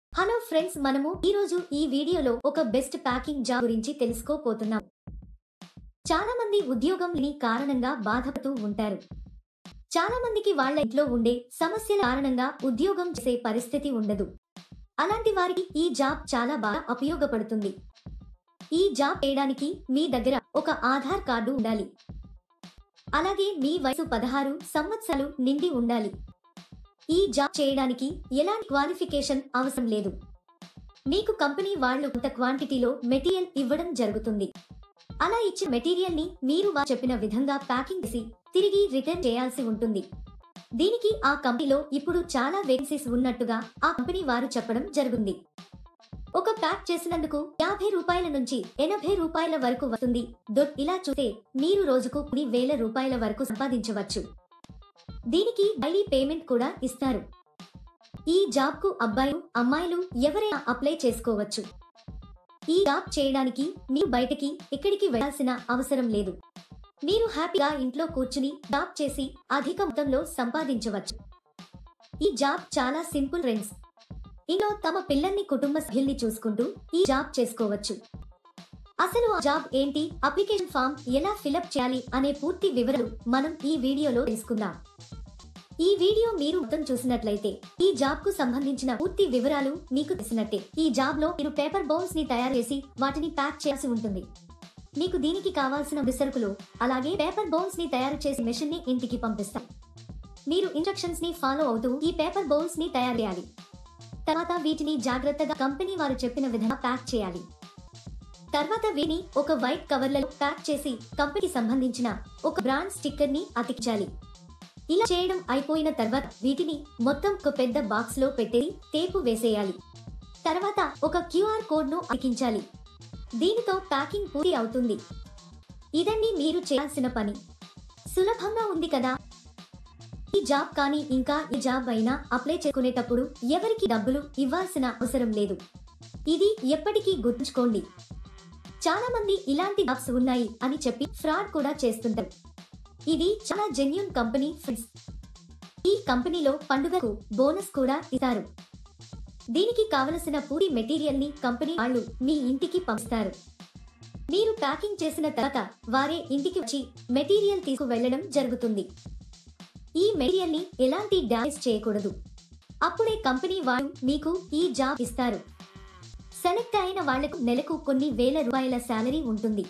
hello friends మనము ఈ రోజు ఈ వీడియోలో ఒక బెస్ట్ ప్యాకింగ్ జాబ్ గురించి తెలుసుకోపోతున్నాం చాలా మంది ఉద్యోగం లేని కారణంగా బాధపడుతూ ఉంటారు చాలా మందికి వాళ్ళ ఇంట్లో ఉండే సమస్యల కారణంగా ఉద్యోగం చేసే పరిస్థితి ఉండదు అలాంటి వారికి ఈ జాబ్ చాలా బాగా ఉపయోగపడుతుంది ఈ జాబ్ చేయడానికి మీ దగ్గర ఒక ఆధార్ కార్డు ఉండాలి అలాగే మీ వయసు పదహారు సంవత్సరాలు నిండి ఉండాలి ఈ జాబ్ చేయడానికి ఎలాంటి క్వాలిఫికేషన్ అవసరం లేదు మీకు కంపెనీ వాళ్ళు కొంత క్వాంటిటీలో మెటీరియల్ ఇవ్వడం జరుగుతుంది అలా ఇచ్చిన మెటీరియల్ ని మీరు వారు చెప్పిన విధంగా ప్యాకింగ్ చేసి తిరిగి రిటర్న్ చేయాల్సి ఉంటుంది దీనికి ఆ కంపెనీలో ఇప్పుడు చాలా వేకెన్సీస్ ఉన్నట్టుగా ఆ కంపెనీ వారు చెప్పడం జరుగుతుంది ఒక ప్యాక్ చేసినందుకు యాభై రూపాయల నుంచి ఎనభై రూపాయల వరకు వస్తుంది దొడ్ ఇలా చూస్తే మీరు రోజుకు కొన్ని వేల రూపాయల వరకు సంపాదించవచ్చు దీనికి డైలీ పేమెంట్ కూడా ఇస్తారు ఈ జాబ్ కు అబ్బాయిలు అమ్మాయిలు ఎవరైనా అప్లై చేసుకోవచ్చు ఈ జాబ్ చేయడానికి మీరు బయటకి ఎక్కడికి వెళ్లాల్సిన అవసరం లేదు మీరు హ్యాపీగా ఇంట్లో కూర్చుని జాబ్ చేసి అధిక మొత్తంలో సంపాదించవచ్చు ఈ జాబ్ చాలా సింపుల్ ఫ్రెండ్స్ ఇంట్లో తమ పిల్లల్ని కుటుంబ సభ్యుల్ని చూసుకుంటూ ఈ జాబ్ చేసుకోవచ్చు అసలు ఆ జాబ్ ఏంటి అప్లికేషన్ ఫామ్ ఎలా ఫిలప్ చేయాలి అనే పూర్తి వివరాలు మనం ఈ వీడియోలో తెలుసుకుందాం ఈ వీడియో మీరు మొత్తం చూసినట్లయితే ఈ జాబ్ కు సంబంధించిన పూర్తి వివరాలు మీకు తెలిసినట్టే ఈ జాబ్ లో మీరు పేపర్ బౌల్స్ ని తయారు చేసి వాటిని ప్యాక్ చేయాల్సి ఉంటుంది మీకు దీనికి కావాల్సిన విసరుకులు అలాగే పేపర్ బౌల్స్ ని తయారు చేసి మెషిన్ ని ఇంటికి పంపిస్తాం మీరు ఇన్స్ట్రక్షన్స్ ని ఫాలో అవుతూ ఈ పేపర్ బౌల్స్ ని తయారు చేయాలి తర్వాత వీటిని జాగ్రత్తగా కంపెనీ వారు చెప్పిన విధంగా ప్యాక్ చేయాలి తర్వాత వీటిని ఒక వైట్ కవర్లలో ప్యాక్ చేసి కంపెనీకి సంబంధించిన ఒక బ్రాండ్ స్టిక్కర్ ని అతికించాలి ఇలా చేయడం అయిపోయిన తర్వాత వీటిని మొత్తం ఒక పెద్ద బాక్స్ లో పెట్టేసి టేపు వేసేయాలి తర్వాత ఒక క్యూఆర్ కోడ్ ను అతికించాలి దీనితో ప్యాకింగ్ పూర్తి అవుతుంది ఇదండి మీరు చేయాల్సిన పని సులభంగా ఉంది కదా ఈ జాబ్ కానీ ఇంకా ఈ జాబ్ అయినా అప్లై చేసుకునేటప్పుడు ఎవరికి డబ్బులు ఇవ్వాల్సిన అవసరం లేదు ఇది ఎప్పటికీ గుర్తుంచుకోండి చాలా మంది ఇలాంటి జాబ్స్ ఉన్నాయి అని చెప్పి ఫ్రాడ్ కూడా చేస్తుంటారు ఇది చాలా జెన్యున్ కంపెనీ ఫ్రెండ్స్ ఈ కంపెనీలో పండుగకు బోనస్ కూడా ఇస్తారు దీనికి కావలసిన పూరి మెటీరియల్ ని కంపెనీ వాళ్ళు మీ ఇంటికి పంపిస్తారు మీరు ప్యాకింగ్ చేసిన తర్వాత వారే ఇంటికి వచ్చి మెటీరియల్ తీసుకు వెళ్లడం జరుగుతుంది ఈ మెటీరియల్ ని ఎలాంటి డ్యామేజ్ చేయకూడదు అప్పుడే కంపెనీ వాళ్ళు మీకు ఈ జాబ్ ఇస్తారు సెలెక్ట్ అయిన వాళ్లకు నెలకు కొన్ని వేల రూపాయల శాలరీ ఉంటుంది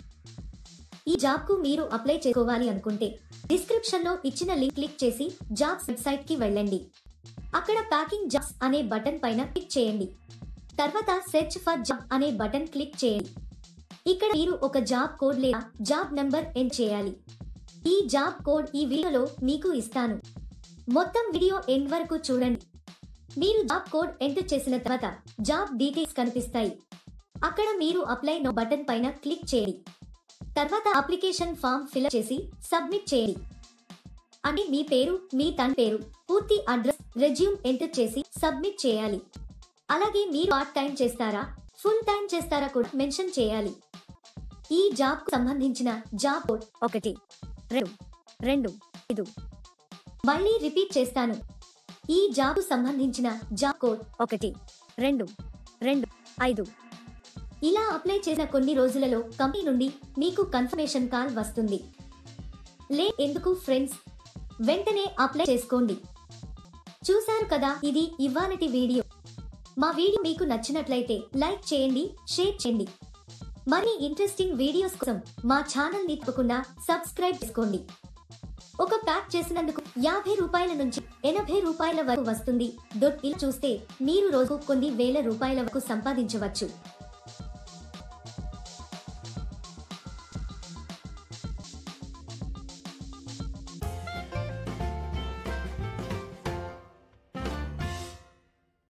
ఈ జాబ్ కు మీరు అప్లై చేసుకోవాలి అనుకుంటే డిస్క్రిప్షన్ లో ఇచ్చిన లింక్ క్లిక్ చేసి జాబ్స్ వెబ్సైట్ కి వెళ్ళండి అక్కడ ప్యాకింగ్ జాబ్స్ అనే బటన్ పైన క్లిక్ చేయండి తర్వాత సెర్చ్ ఫర్ జాబ్ అనే బటన్ క్లిక్ చేయండి ఇక్కడ మీరు ఒక జాబ్ కోడ్ లేదా జాబ్ నెంబర్ ఎండ్ చేయాలి ఈ జాబ్ కోడ్ ఈ వీడియోలో మీకు ఇస్తాను మొత్తం వీడియో ఎండ్ వరకు చూడండి మీరు జాబ్ కోడ్ ఎంటర్ చేసిన తర్వాత జాబ్ డీటెయిల్స్ కనిపిస్తాయి అక్కడ మీరు అప్లై నో బటన్ పైన క్లిక్ చేయండి తర్వాత అప్లికేషన్ ఫామ్ ఫిల్అప్ చేసి సబ్మిట్ చేయండి అంటే మీ పేరు మీ తన పేరు పూర్తి అడ్రస్ రెజ్యూమ్ ఎంటర్ చేసి సబ్మిట్ చేయాలి అలాగే మీరు పార్ట్ టైం చేస్తారా ఫుల్ టైం చేస్తారా కూడా మెన్షన్ చేయాలి ఈ జాబ్ కు సంబంధించిన జాబ్ కోడ్ ఒకటి రెండు రెండు ఐదు మళ్ళీ రిపీట్ చేస్తాను ఈ జాబ్ కు సంబంధించిన జాబ్ కోడ్ ఒకటి రెండు రెండు ఐదు ఇలా అప్లై చేసిన కొన్ని రోజులలో కంపెనీ నుండి మీకు కన్ఫర్మేషన్ కాల్ వస్తుంది లే ఎందుకు ఫ్రెండ్స్ వెంటనే అప్లై చేసుకోండి చూశారు కదా ఇది ఇవాళటి వీడియో మా వీడియో మీకు నచ్చినట్లయితే లైక్ చేయండి షేర్ చేయండి మరి ఇంట్రెస్టింగ్ వీడియోస్ కోసం మా ఛానల్ ని తప్పకుండా సబ్స్క్రైబ్ చేసుకోండి ఒక ప్యాక్ చేసినందుకు యాభై రూపాయల నుంచి ఎనభై రూపాయల వరకు వస్తుంది దొడ్ ఇలా చూస్తే మీరు రోజు కొన్ని వేల రూపాయల వరకు సంపాదించవచ్చు